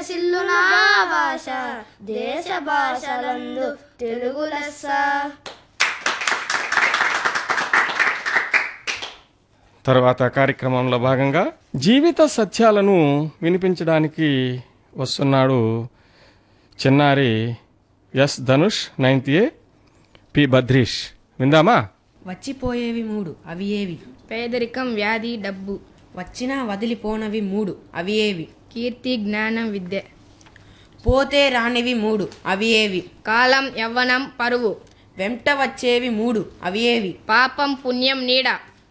విలసిల్లు నా భాష దేశ భాషలందు తెలుగు లెస్స తర్వాత కార్యక్రమంలో భాగంగా జీవిత సత్యాలను వినిపించడానికి వస్తున్నాడు చిన్నారి S Dhanush ninth A P Badrish విందామా వచ్చిపోయేవి మూడు అవి ఏవి పేదరికం వ్యాధి డబ్బు వచ్చినా వదిలిపోనవి మూడు అవి ఏవి కీర్తి జ్ఞానం విద్య పోతే రానివి మూడు అవి ఏవి కాలం యవ్వనం పరువు వెంట వచ్చేవి మూడు అవి ఏవి పాపం పుణ్యం నీడ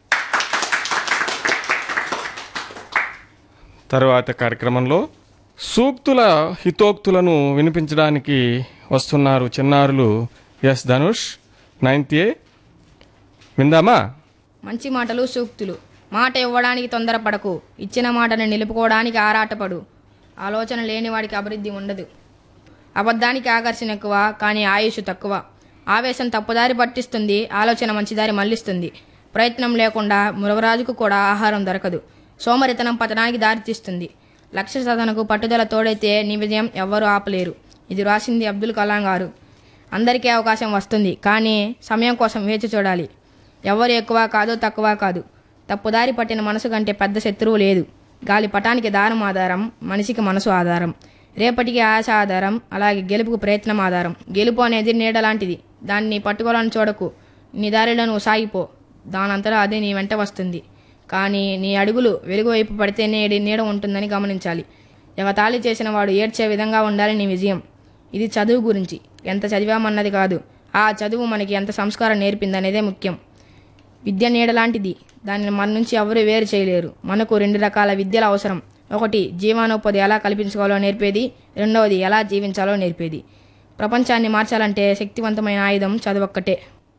తరువాత కార్యక్రమంలో సూక్తుల హితోక్తులను వినిపించడానికి వస్తున్నారు చిన్నారులు ఎస్ ధనుష్ నైన్త్ ఏ విందామా మంచి మాటలు సూక్తులు మాట ఇవ్వడానికి తొందరపడకు ఇచ్చిన మాటను నిలుపుకోవడానికి ఆరాటపడు ఆలోచన లేని వాడికి అభివృద్ధి ఉండదు అబద్ధానికి ఆకర్షణ ఎక్కువ కానీ ఆయుష్ తక్కువ ఆవేశం తప్పుదారి పట్టిస్తుంది ఆలోచన మంచిదారి మళ్లిస్తుంది ప్రయత్నం లేకుండా మృగరాజుకు కూడా ఆహారం దొరకదు సోమరితనం పతనానికి దారితీస్తుంది లక్ష్య సాధనకు పట్టుదల తోడైతే నీ విజయం ఎవ్వరూ ఆపలేరు ఇది రాసింది అబ్దుల్ కలాం గారు అందరికీ అవకాశం వస్తుంది కానీ సమయం కోసం వేచి చూడాలి ఎవరు ఎక్కువ కాదు తక్కువ కాదు తప్పుదారి పట్టిన మనసు కంటే పెద్ద శత్రువు లేదు గాలి పటానికి దారం ఆధారం మనిషికి మనసు ఆధారం రేపటికి ఆశ ఆధారం అలాగే గెలుపుకు ప్రయత్నం ఆధారం గెలుపు అనేది నీడ లాంటిది దాన్ని పట్టుకోవాలని చూడకు నీ దారిలో నువ్వు సాగిపో దానంతటా అదే నీ వెంట వస్తుంది కానీ నీ అడుగులు వెలుగు వైపు పడితేనే నీ నీడ ఉంటుందని గమనించాలి ఎగతాళి చేసిన వాడు ఏడ్చే విధంగా ఉండాలి నీ విజయం ఇది చదువు గురించి ఎంత చదివామన్నది కాదు ఆ చదువు మనకి ఎంత సంస్కారం నేర్పిందనేదే ముఖ్యం విద్య నీడలాంటిది దానిని మన నుంచి ఎవరు వేరు చేయలేరు మనకు రెండు రకాల విద్యలు అవసరం ఒకటి జీవనోపాధి ఎలా కల్పించుకోవాలో నేర్పేది రెండవది ఎలా జీవించాలో నేర్పేది ప్రపంచాన్ని మార్చాలంటే శక్తివంతమైన ఆయుధం చదువొక్కటే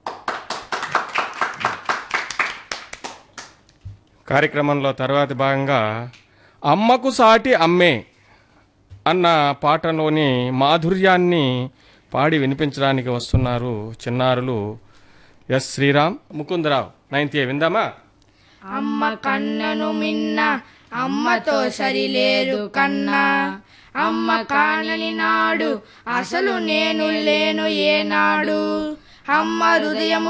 కార్యక్రమంలో తర్వాతి భాగంగా అమ్మకు సాటి అమ్మే అన్న పాటలోని మాధుర్యాన్ని పాడి వినిపించడానికి వస్తున్నారు చిన్నారులు S Sriram Mukundarao ninth A విందామా అమ్మ కన్నను మిన్న అమ్మతో సరిలేదు కన్నా అమ్మ కానని నాడు అసలు నేను లేను ఏనాడు అమ్మ హృదయము